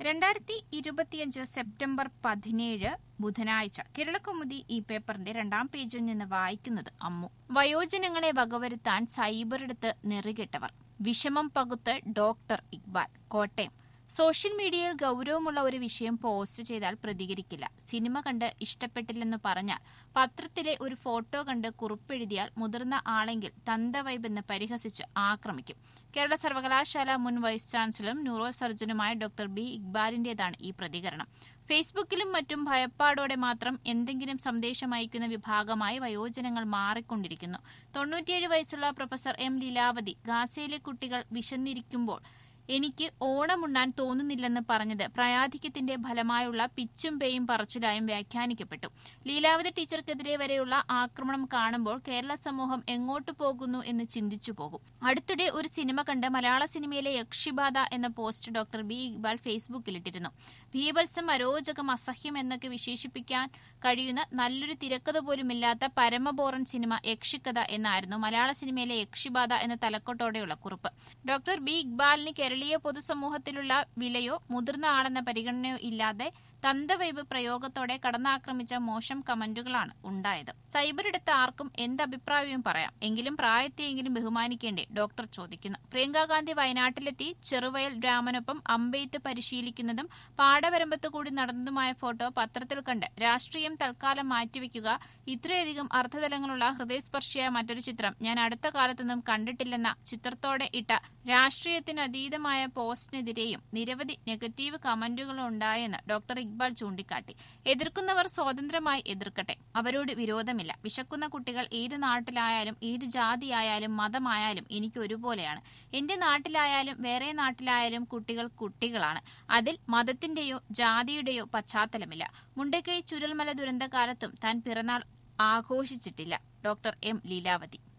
രണ്ടായിരത്തി ഇരുപത്തിയഞ്ച് സെപ്റ്റംബർ പതിനേഴ് ബുധനാഴ്ച കേരളകൗമുദി ഈ പേപ്പറിന്റെ രണ്ടാം പേജിൽ നിന്ന് വായിക്കുന്നത് അമ്മു വയോജനങ്ങളെ വകവരുത്താൻ സൈബറെടുത്ത് നെറികെട്ടവർ വിഷമം പകുത്ത് ഡോക്ടർ ഇക്ബാൽ കോട്ടയം സോഷ്യൽ മീഡിയയിൽ ഗൗരവമുള്ള ഒരു വിഷയം പോസ്റ്റ് ചെയ്താൽ പ്രതികരിക്കില്ല സിനിമ കണ്ട് ഇഷ്ടപ്പെട്ടില്ലെന്ന് പറഞ്ഞാൽ പത്രത്തിലെ ഒരു ഫോട്ടോ കണ്ട് കുറിപ്പെഴുതിയാൽ മുതിർന്ന ആളെങ്കിൽ തന്തവൈബെന്ന് പരിഹസിച്ച് ആക്രമിക്കും കേരള സർവകലാശാല മുൻ വൈസ് ചാൻസലറും ന്യൂറോ സർജനുമായ ഡോക്ടർ ബി ഇക്ബാലിന്റേതാണ് ഈ പ്രതികരണം ഫേസ്ബുക്കിലും മറ്റും ഭയപ്പാടോടെ മാത്രം എന്തെങ്കിലും സന്ദേശം അയക്കുന്ന വിഭാഗമായി വയോജനങ്ങൾ മാറിക്കൊണ്ടിരിക്കുന്നു തൊണ്ണൂറ്റിയേഴ് വയസ്സുള്ള പ്രൊഫസർ എം ലീലാവതി ഗാസയിലെ കുട്ടികൾ വിശന്നിരിക്കുമ്പോൾ എനിക്ക് ഓണമുണ്ണാൻ തോന്നുന്നില്ലെന്ന് പറഞ്ഞത് പ്രായാധിക്യത്തിന്റെ ഫലമായുള്ള പിച്ചും പേയും പറച്ചിലായും വ്യാഖ്യാനിക്കപ്പെട്ടു ലീലാവതി ടീച്ചർക്കെതിരെ വരെയുള്ള ആക്രമണം കാണുമ്പോൾ കേരള സമൂഹം എങ്ങോട്ട് പോകുന്നു എന്ന് ചിന്തിച്ചു പോകും അടുത്തിടെ ഒരു സിനിമ കണ്ട് മലയാള സിനിമയിലെ യക്ഷിബാധ എന്ന പോസ്റ്റ് ഡോക്ടർ ബി ഇക്ബാൽ ഫേസ്ബുക്കിലിട്ടിരുന്നു ഭീവത്സം അരോചകം അസഹ്യം എന്നൊക്കെ വിശേഷിപ്പിക്കാൻ കഴിയുന്ന നല്ലൊരു തിരക്കഥ പോലുമില്ലാത്ത പരമബോറൻ സിനിമ യക്ഷിക്കഥ എന്നായിരുന്നു മലയാള സിനിമയിലെ യക്ഷിബാധ എന്ന തലക്കെട്ടോടെയുള്ള കുറിപ്പ് ഡോക്ടർ ബി ഇക്ബാലിന് കേരളീയ പൊതുസമൂഹത്തിലുള്ള വിലയോ മുതിർന്ന ആളെന്ന പരിഗണനയോ ഇല്ലാതെ തന്തവൈബ് പ്രയോഗത്തോടെ കടന്നാക്രമിച്ച മോശം കമന്റുകളാണ് ഉണ്ടായത് സൈബർ എടുത്ത ആർക്കും എന്ത് അഭിപ്രായവും പറയാം എങ്കിലും പ്രായത്തെയെങ്കിലും ബഹുമാനിക്കേണ്ടേ ഡോക്ടർ ചോദിക്കുന്നു പ്രിയങ്ക ഗാന്ധി വയനാട്ടിലെത്തി ചെറുവയൽ രാമനൊപ്പം അമ്പെയ്ത്ത് പരിശീലിക്കുന്നതും പാടവരമ്പത്ത് കൂടി നടന്നതുമായ ഫോട്ടോ പത്രത്തിൽ കണ്ട് രാഷ്ട്രീയം തൽക്കാലം മാറ്റിവെക്കുക ഇത്രയധികം അർത്ഥതലങ്ങളുള്ള ഹൃദയസ്പർശിയായ മറ്റൊരു ചിത്രം ഞാൻ അടുത്ത കാലത്തൊന്നും കണ്ടിട്ടില്ലെന്ന ചിത്രത്തോടെ ഇട്ട രാഷ്ട്രീയത്തിന് അതീതമായ പോസ്റ്റിനെതിരെയും നിരവധി നെഗറ്റീവ് കമന്റുകൾ ഉണ്ടായെന്ന് ഡോക്ടർ ഇക്ബാൽ ചൂണ്ടിക്കാട്ടി എതിർക്കുന്നവർ സ്വതന്ത്രമായി എതിർക്കട്ടെ അവരോട് വിരോധമില്ല വിശക്കുന്ന കുട്ടികൾ ഏത് നാട്ടിലായാലും ഏത് ജാതിയായാലും മതമായാലും എനിക്ക് ഒരുപോലെയാണ് എന്റെ നാട്ടിലായാലും വേറെ നാട്ടിലായാലും കുട്ടികൾ കുട്ടികളാണ് അതിൽ മതത്തിന്റെയോ ജാതിയുടെയോ പശ്ചാത്തലമില്ല മുണ്ടക്കൈ ചുരൽമല ദുരന്തകാലത്തും താൻ പിറന്നാൾ ആഘോഷിച്ചിട്ടില്ല ഡോക്ടർ എം ലീലാവതി